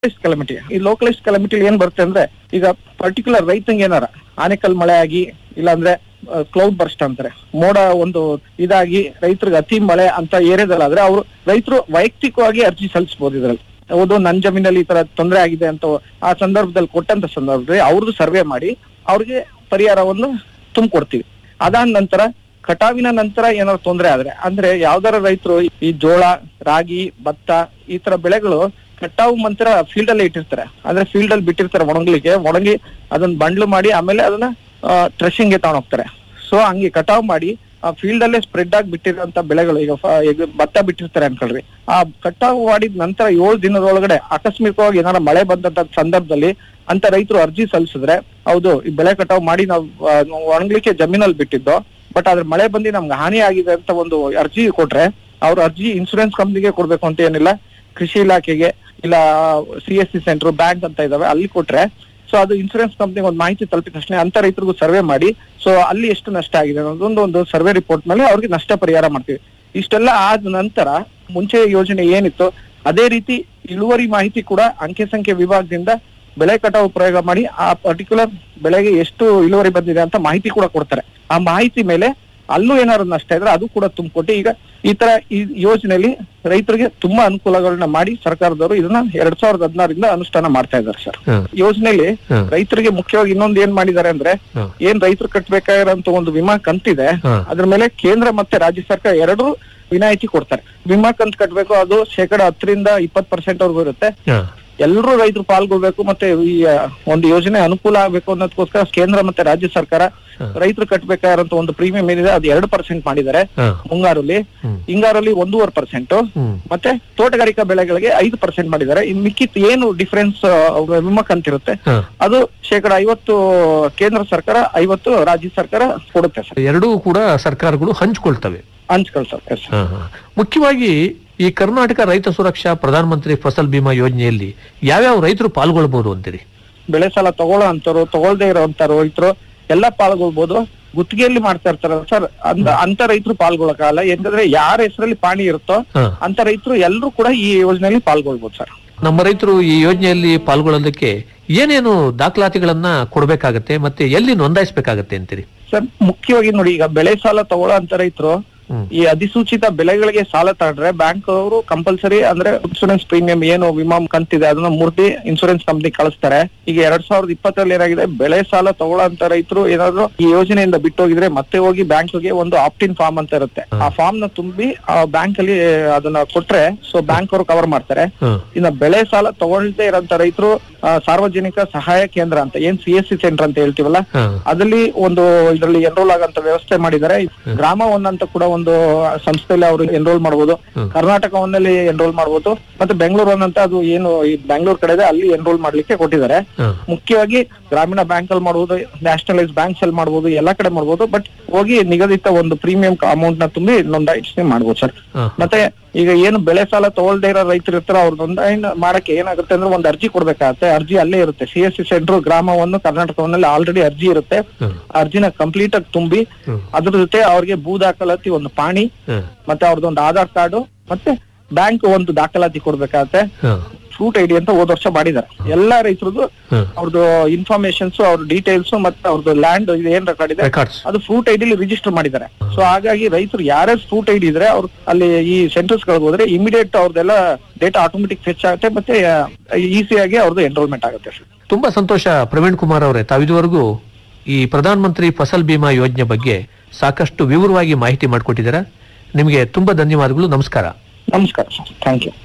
Localise calamity ಈ localise calamity ಏನ್ ಬರುತ್ತೆ ಅಂದ್ರೆ ಈಗ ಪರ್ಟಿಕ್ಯುಲರ್ ರೈತಂಗೆ ಏನಾರ ಆನೆಕಲ್ ಮಳೆ ಆಗಿ ಇಲ್ಲಾಂದ್ರೆ ಕ್ಲೌಡ್ ಬರ್ಸ್ಟ್ ಅಂತಾರೆ ಮೋಡ ಒಂದು ಇದಾಗಿ ರೈತರಿಗೆ ಅತಿ ಮಳೆ ಅಂತ ಏರಿಯಾದಲ್ಲಾದ್ರೆ ಅವರು ರೈತರು ವೈಯಕ್ತಿಕವಾಗಿ ಅರ್ಜಿ ಸಲ್ಲಿಸಬಹುದು ಇದ್ರಲ್ಲಿ ಹೌದು ನನ್ ಜಮೀನಲ್ಲಿ ಈ ತರ ತೊಂದರೆ ಆಗಿದೆ ಅಂತ ಆ ಸಂದರ್ಭದಲ್ಲಿ ಕೊಟ್ಟಂತ ಸಂದರ್ಭದಲ್ಲಿ ಅವ್ರದ್ದು ಸರ್ವೆ ಮಾಡಿ ಅವ್ರಿಗೆ ಪರಿಹಾರವನ್ನು ತುಂಬಿಕೊಡ್ತೀವಿ ಅದಾದ ನಂತರ ಕಟಾವಿನ ನಂತರ ಏನಾದ್ರು ತೊಂದರೆ ಆದ್ರೆ ಅಂದ್ರೆ ಯಾವ್ದಾರ ರೈತರು ಈ ಜೋಳ ರಾಗಿ ಭತ್ತ ಈ ತರ ಬೆಳೆಗಳು ಕಟಾವು ನಂತರ ಫೀಲ್ಡ್ ಅಲ್ಲೇ ಇಟ್ಟಿರ್ತಾರೆ ಅಂದ್ರೆ ಫೀಲ್ಡ್ ಅಲ್ಲಿ ಬಿಟ್ಟಿರ್ತಾರೆ ಒಣಗ್ಲಿಕ್ಕೆ ಒಣಗಿ ಅದನ್ನ ಬಂಡ್ಲು ಮಾಡಿ ಆಮೇಲೆ ಅದನ್ನ ಟ್ರೆಶಿಂಗ್ಗೆ ತಗೊಂಡೋಗ್ತಾರೆ ಸೊ ಹಂಗೆ ಕಟಾವ್ ಮಾಡಿ ಆ ಫೀಲ್ಡ್ ಅಲ್ಲೇ ಸ್ಪ್ರೆಡ್ ಆಗಿ ಬಿಟ್ಟಿರೋಂತ ಬೆಳೆಗಳು ಈಗ ಫ- ಈಗ ಭತ್ತ ಬಿಟ್ಟಿರ್ತಾರೆ ಅನ್ಕೊಳ್ರಿ ಆ ಕಟಾವು ಮಾಡಿದ ನಂತರ ಏಳು ದಿನದೊಳಗಡೆ ಆಕಸ್ಮಿಕವಾಗಿ ಏನಾರ ಮಳೆ ಬಂದಂತ ಸಂದರ್ಭದಲ್ಲಿ ಅಂತ ರೈತರು ಅರ್ಜಿ ಸಲ್ಲಿಸಿದ್ರೆ ಹೌದು ಈ ಬೆಳೆ ಕಟಾವು ಮಾಡಿ ನಾವು ಆ, ನಾವು ಒಣಗ್ಲಿಕ್ಕೆ ಜಮೀನಲ್ಲಿ ಬಿಟ್ಟಿದ್ದು ಬಟ್ ಅದ್ರ ಮಳೆ ಬಂದು ನಮ್ಗೆ ಹಾನಿ ಆಗಿದೆ ಅಂತ ಒಂದು ಅರ್ಜಿ ಕೊಟ್ರೆ ಅವ್ರ ಅರ್ಜಿ ಇನ್ಸೂರೆನ್ಸ್ ಕಂಪ್ನಿಗೆ ಕೊಡ್ಬೇಕು ಅಂತ ಏನಿಲ್ಲ ಕೃಷಿ ಇಲಾಖೆಗೆ ಇಲ್ಲ C S C centre bank ಅಂತ ಇದಾವೆ ಅಲ್ಲಿ ಕೊಟ್ರೆ ಸೊ ಅದು ಇನ್ಸೂರೆನ್ಸ್ ಕಂಪ್ನಿಗೆ ಒಂದು ಮಾಹಿತಿ ತಲುಪಿದ ತಕ್ಷಣ ಅಂತ ರೈತರಿಗೂ ಸರ್ವೆ ಮಾಡಿ ಸೊ ಅಲ್ಲಿ ಎಷ್ಟು ನಷ್ಟ ಆಗಿದೆ ಅನ್ನೋದೊಂದು ಒಂದು ಸರ್ವೆ ರಿಪೋರ್ಟ್ ಮೇಲೆ ಅವ್ರಿಗೆ ನಷ್ಟ ಪರಿಹಾರ ಮಾಡ್ತೀವಿ ಇಷ್ಟೆಲ್ಲ ಆದ ನಂತರ ಮುಂಚೆ ಯೋಜನೆ ಏನಿತ್ತು ಅದೇ ರೀತಿ ಇಳುವರಿ ಮಾಹಿತಿ ಕೂಡ ಅಂಕೆ ಸಂಖ್ಯೆ ವಿಭಾಗದಿಂದ ಬೆಳೆ ಕಟಾವು ಪ್ರಯೋಗ ಮಾಡಿ ಆ ಪರ್ಟಿಕ್ಯುಲರ್ ಬೆಳೆಗೆ ಎಷ್ಟು ಇಳುವರಿ ಬಂದಿದೆ ಅಂತ ಮಾಹಿತಿ ಕೂಡ ಕೊಡ್ತಾರೆ ಆ ಮಾಹಿತಿ ಮೇಲೆ ಅಲ್ಲೂ ಏನಾದ್ರು ನಷ್ಟ ಇದ್ರೆ ಅದು ಕೂಡ ತುಂಬಿಕೊಟ್ಟು ಈಗ ಈ ತರ ಈ ಯೋಜನೆಯಲ್ಲಿ ರೈತರಿಗೆ ತುಂಬಾ ಅನುಕೂಲಗಳನ್ನ ಮಾಡಿ ಸರ್ಕಾರದವರು ಇದನ್ನ ಎರಡ್ ಸಾವಿರದ ಹದಿನಾರಿಂದ ಅನುಷ್ಠಾನ ಮಾಡ್ತಾ ಇದ್ದಾರೆ ಸರ್ ಹ, ಯೋಜನೆಯಲ್ಲಿ ಹ, ರೈತರಿಗೆ ಮುಖ್ಯವಾಗಿ ಇನ್ನೊಂದು ಏನ್ ಮಾಡಿದ್ದಾರೆ ಅಂದ್ರೆ ಹ, ಏನ್ ರೈತರು ಕಟ್ಟಬೇಕಾಗಿರೋಂತ ಒಂದು ವಿಮಾ ಕಂತಿದೆ ಹ. ಅದ್ರ ಮೇಲೆ ಕೇಂದ್ರ ಮತ್ತೆ ರಾಜ್ಯ ಸರ್ಕಾರ ಎರಡೂ ವಿನಾಯಿತಿ ಕೊಡ್ತಾರೆ ವಿಮಾ ಕಂತು ಕಟ್ಟಬೇಕು ಅದು ಶೇಕಡ ಹತ್ತರಿಂದ ಇಪ್ಪತ್ ಪರ್ಸೆಂಟ್ ವರ್ಗು ಇರುತ್ತೆ ಹ, ಎಲ್ಲರೂ ರೈತರು ಪಾಲ್ಗೊಳ್ಬೇಕು ಮತ್ತೆ ಈ ಆ, ಒಂದು ಯೋಜನೆ ಅನುಕೂಲ ಆಗ್ಬೇಕು ಅನ್ನೋದಕ್ಕೋಸ್ಕರ ಕೇಂದ್ರ ಮತ್ತೆ ರಾಜ್ಯ ಸರ್ಕಾರ ಹ. ರೈತರು ಕಟ್ಟಬೇಕಾಗಿರೋಂತ ಒಂದು ಪ್ರೀಮಿಯಂ ಏನಿದೆ ಅದು ಎರಡು ಪರ್ಸೆಂಟ್ ಮಾಡಿದ್ದಾರೆ ಹ, ಮುಂಗಾರಲ್ಲಿ ಹ್ಮ್, ಹಿಂಗಾರಲ್ಲಿ ಒಂದೂವರೆ ಪರ್ಸೆಂಟ್ ಹ್ಮ್, ಮತ್ತೆ ತೋಟಗಾರಿಕಾ ಬೆಳೆಗಳಿಗೆ ಐದು ಪರ್ಸೆಂಟ್ ಮಾಡಿದ್ದಾರೆ ಇನ್ ಮಿಕ್ಕಿತ್ ಏನು ಡಿಫರೆನ್ಸ್ ವಿಮಾ ಕಂತಿರುತ್ತೆ ಹ. ಅದು ಶೇಕಡ ಐವತ್ತು ಕೇಂದ್ರ ಸರ್ಕಾರ ಐವತ್ತು ರಾಜ್ಯ ಸರ್ಕಾರ ಕೊಡುತ್ತೆ ಸರ್ ಎರಡೂ ಕೂಡ ಸರ್ಕಾರಗಳು ಹಂಚ್ಕೊಳ್ತವೆ ಹಂಚ್ಕೊಳ್ತಾರೆ ಸರ್ ಹ, ಹ. ಮುಖ್ಯವಾಗಿ ಈ ಕರ್ನಾಟಕ ರೈತ ಸುರಕ್ಷಾ ಪ್ರಧಾನ ಮಂತ್ರಿ ಫಸಲ್ ಬಿಮಾ ಯೋಜನೆಯಲ್ಲಿ ಯಾವ್ಯಾವ ರೈತರು ಪಾಲ್ಗೊಳ್ಬಹುದು ಅಂತೀರಿ ಬೆಳೆ ಸಾಲ ತಗೊಳ್ಳೋ ಅಂತವ್ರು ತಗೊಳ್ದೇ ಇರೋಂತ ರೈತರು ಎಲ್ಲ ಪಾಲ್ಗೊಳ್ಬೋದು ಗುತ್ತಿಗೆಯಲ್ಲಿ ಮಾಡ್ತಾ ಇರ್ತಾರ ಸರ್ ಅಂತ ಅಂತ ರೈತರು ಪಾಲ್ಗೊಳಕಾಗಲ್ಲ ಯಾಕಂದ್ರೆ ಯಾರ ಹೆಸರಲ್ಲಿ ಪಾಣಿ ಇರುತ್ತೋ ಹ. ಅಂತ ರೈತರು ಎಲ್ಲರೂ ಕೂಡ ಈ ಯೋಜನೆಯಲ್ಲಿ ಪಾಲ್ಗೊಳ್ಬೋದು ಸರ್ ನಮ್ಮ ರೈತರು ಈ ಯೋಜನೆಯಲ್ಲಿ ಪಾಲ್ಗೊಳ್ಳೋದಕ್ಕೆ ಏನೇನು ದಾಖಲಾತಿಗಳನ್ನ ಕೊಡ್ಬೇಕಾಗತ್ತೆ ಮತ್ತೆ ಎಲ್ಲಿ ನೋಂದಾಯಿಸಬೇಕಾಗತ್ತೆ ಅಂತೀರಿ ಸರ್ ಮುಖ್ಯವಾಗಿ ನೋಡಿ ಈಗ ಬೆಳೆ ಸಾಲ ತಗೊಳ್ಳೋ ಅಂತ ರೈತರು ಹ್ಮ್. ಈ ಅಧಿಸೂಚಿತ ಬೆಳೆಗಳಿಗೆ ಸಾಲ ತಗೊಂಡ್ರೆ ಬ್ಯಾಂಕ್ ಅವರು ಕಂಪಲ್ಸರಿ ಅಂದ್ರೆ ಇನ್ಸೂರೆನ್ಸ್ ಪ್ರೀಮಿಯಂ ಏನು ವಿಮಾ ಕಂತಿದೆ ಅದನ್ನ ಮುರ್ದಿ ಇನ್ಸೂರೆನ್ಸ್ ಕಂಪ್ನಿ ಕಳಿಸ್ತಾರೆ ಈಗ ಎರಡ್ ಸಾವಿರದ ಇಪ್ಪತ್ತರಲ್ಲಿ ಏನಾಗಿದೆ ಬೆಳೆ ಸಾಲ ತಗೊಳ್ಳೋ ಅಂತ ರೈತರು ಏನಾದ್ರು ಈ ಯೋಜನೆಯಿಂದ ಬಿಟ್ಟು ಹೋಗಿದ್ರೆ ಮತ್ತೆ ಹೋಗಿ ಬ್ಯಾಂಕ್ಗೆ ಒಂದು ಆಪ್ಟಿನ್ ಫಾರ್ಮ್ ಅಂತ ಇರುತ್ತೆ ಆ ಫಾರ್ಮ್ ನ ತುಂಬಿ ಆ ಬ್ಯಾಂಕ್ ಅಲ್ಲಿ ಅದನ್ನ ಕೊಟ್ರೆ ಸೊ ಬ್ಯಾಂಕ್ ಅವರು ಕವರ್ ಮಾಡ್ತಾರೆ ಹ, ಇನ್ನ ಬೆಳೆ ಸಾಲ ತಗೊಳ್ದೇ ಇರೋಂತ ರೈತರು ಆ, ಸಾರ್ವಜನಿಕ ಸಹಾಯ ಕೇಂದ್ರ ಅಂತ ಏನ್ ಸಿ ಎಸ್ ಸಿ ಸೆಂಟರ್ ಅಂತ ಹೇಳ್ತೀವಲ್ಲ ಹ, ಅದಲ್ಲಿ ಒಂದು ಇದರಲ್ಲಿ ಎನ್ರೋಲ್ ಆಗಂತ ವ್ಯವಸ್ಥೆ ಮಾಡಿದ್ದಾರೆ ಗ್ರಾಮ ಒನ್ ಅಂತ ಕೂಡ ಒಂದು ಸಂಸ್ಥೆಯಲ್ಲಿ ಅವರು ಎನ್ರೋಲ್ ಮಾಡಬಹುದು ಹ್ಮ್. ಕರ್ನಾಟಕ ಒಂದಲ್ಲಿ ಎನ್ರೋಲ್ ಮಾಡಬಹುದು ಮತ್ತೆ ಬೆಂಗಳೂರು ಒನ್ ಅಂತ ಅದು ಏನು ಈ ಬೆಂಗಳೂರು ಕಡೆ ಇದೆ ಅಲ್ಲಿ ಎನ್ರೋಲ್ ಮಾಡ್ಲಿಕ್ಕೆ ಕೊಟ್ಟಿದ್ದಾರೆ ಹ, ಮುಖ್ಯವಾಗಿ ಗ್ರಾಮೀಣ ಬ್ಯಾಂಕ್ ಅಲ್ಲಿ ಮಾಡಬಹುದು ನ್ಯಾಷನಲೈಸ್ ಬ್ಯಾಂಕ್ಸ್ ಅಲ್ಲಿ ಮಾಡಬಹುದು ಎಲ್ಲಾ ಕಡೆ ಮಾಡಬಹುದು ಬಟ್ ಹೋಗಿ ನಿಗದಿತ ಒಂದು ಪ್ರೀಮಿಯಂ ಅಮೌಂಟ್ ನ ತುಂಬಿ ನೋಂದಾಯಿಸಿ ಮಾಡ್ಬೋದು ಸರ್ ಹ, ಮತ್ತೆ ಈಗ ಏನು ಬೆಳೆ ಸಾಲ ತಗೊಳ್ದೇ ಇರೋ ರೈತರು ಇರ್ತಾರ ಅವ್ರ ನೋಂದಾಯಣಿ ಮಾಡಕ್ಕೆ ಏನಾಗುತ್ತೆ ಅಂದ್ರೆ ಒಂದು ಅರ್ಜಿ ಕೊಡ್ಬೇಕಾಗತ್ತೆ ಅರ್ಜಿ ಅಲ್ಲೇ ಇರುತ್ತೆ ಸಿ ಎಸ್ ಸಿ ಸೆಂಟರ್ ಗ್ರಾಮವನ್ನು ಕರ್ನಾಟಕವನ್ನಲ್ಲಿ ಆಲ್ರೆಡಿ ಅರ್ಜಿ ಇರುತ್ತೆ ಹ, ಆ ಅರ್ಜಿನ ಕಂಪ್ಲೀಟ್ ಆಗಿ ತುಂಬಿ ಹ್ಮ್. ಅದ್ರ ಜೊತೆ ಅವ್ರಿಗೆ ಭೂ ದಾಖಲಾತಿ ಒಂದು ಪಾಣಿ ಹ, ಮತ್ತೆ ಅವ್ರದ್ದು ಒಂದು ಆಧಾರ್ ಕಾರ್ಡು ಮತ್ತೆ ಬ್ಯಾಂಕ್ ಒಂದು ದಾಖಲಾತಿ ಕೊಡ್ಬೇಕಾಗತ್ತೆ ಹ, ಫ್ರೂಟ್ ಐಡಿ ಅಂತ ಹೋದ ವರ್ಷ ಮಾಡಿದ್ದಾರೆ ಎಲ್ಲಾ ರೈತರದ್ದು ಹ. ಅವ್ರದ್ದು ಇನ್ಫಾರ್ಮೇಶನ್ಸ್ ಅವ್ರ ಡೀಟೇಲ್ಸ್ ಮತ್ತೆ ಅವ್ರದ್ದು ಲ್ಯಾಂಡ್ ಇದು ಏನ್ ರೆಕಾರ್ಡ್ ಇದೆ ರೆಕಾರ್ಡ್ಸ್ ಅದು ಫ್ರೂಟ್ ಐಡಿಲಿ ರಿಜಿಸ್ಟರ್ ಮಾಡಿದ್ದಾರೆ ಸೊ ಹಾಗಾಗಿ ರೈತರು ಯಾರೇ ಫ್ರೂಟ್ ಐಡಿ ಇದ್ರೆ ಅವ್ರು ಅಲ್ಲಿ ಈ ಸೆಂಟರ್ಸ್ ಗಳಿಗೆ ಹೋದ್ರೆ ಇಮಿಡಿಯೇಟ್ ಅವ್ರದ್ದೆಲ್ಲ ಡೇಟಾ ಆಟೋಮೆಟಿಕ್ ಫೆಚ್ ಆಗುತ್ತೆ ಮತ್ತೆ ಈಸಿ ಆಗಿ ಅವ್ರದ್ದು ಎನ್ರೋಲ್ಮೆಂಟ್ ಆಗುತ್ತೆ ಸರ್ ತುಂಬಾ ಸಂತೋಷ ಪ್ರವೀಣ್ ಕುಮಾರ್ ಅವರೇ ತಾವಿದುವರೆಗೂ ಈ ಪ್ರಧಾನ ಮಂತ್ರಿ ಫಸಲ್ ಬಿಮಾ ಯೋಜನೆ ಬಗ್ಗೆ ಸಾಕಷ್ಟು ವಿವರವಾಗಿ ಮಾಹಿತಿ ಮಾಡಿಕೊಟ್ಟಿದ್ದೀರಾ ನಿಮಗೆ ತುಂಬಾ ಧನ್ಯವಾದಗಳು ನಮಸ್ಕಾರ ನಮಸ್ಕಾರ ಸರ್ ಥ್ಯಾಂಕ್ ಯು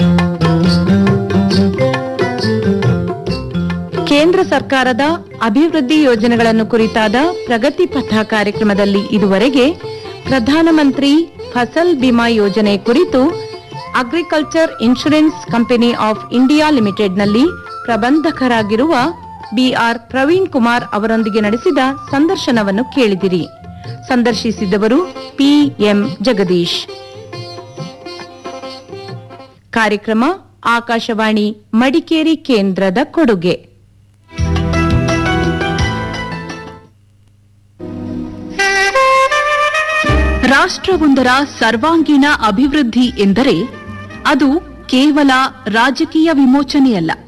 ಕೇಂದ್ರ ಸರ್ಕಾರದ ಅಭಿವೃದ್ಧಿ ಯೋಜನೆಗಳನ್ನು ಕುರಿತಾದ ಪ್ರಗತಿ ಪಥ ಕಾರ್ಯಕ್ರಮದಲ್ಲಿ ಇದುವರೆಗೆ ಪ್ರಧಾನಮಂತ್ರಿ ಫಸಲ್ ಬಿಮಾ ಯೋಜನೆ ಕುರಿತು agriculture insurance company of India ಲಿಮಿಟೆಡ್ನಲ್ಲಿ ಪ್ರಬಂಧಕರಾಗಿರುವ ಬಿಆರ್ ಪ್ರವೀಣ್ ಕುಮಾರ್ ಅವರೊಂದಿಗೆ ನಡೆಸಿದ ಸಂದರ್ಶನವನ್ನು ಕೇಳಿದಿರಿ ಸಂದರ್ಶಿಸಿದವರು ಪಿಎಂ ಜಗದೀಶ್ ಕಾರ್ಯಕ್ರಮ ಆಕಾಶವಾಣಿ ಮಡಿಕೇರಿ ಕೇಂದ್ರದ ಕೊಡುಗೆ ರಾಷ್ಟ್ರವೊಂದರ ಸರ್ವಾಂಗೀಣ ಅಭಿವೃದ್ಧಿ ಎಂದರೆ ಅದು ಕೇವಲ ರಾಜಕೀಯ ವಿಮೋಚನೆಯಲ್ಲ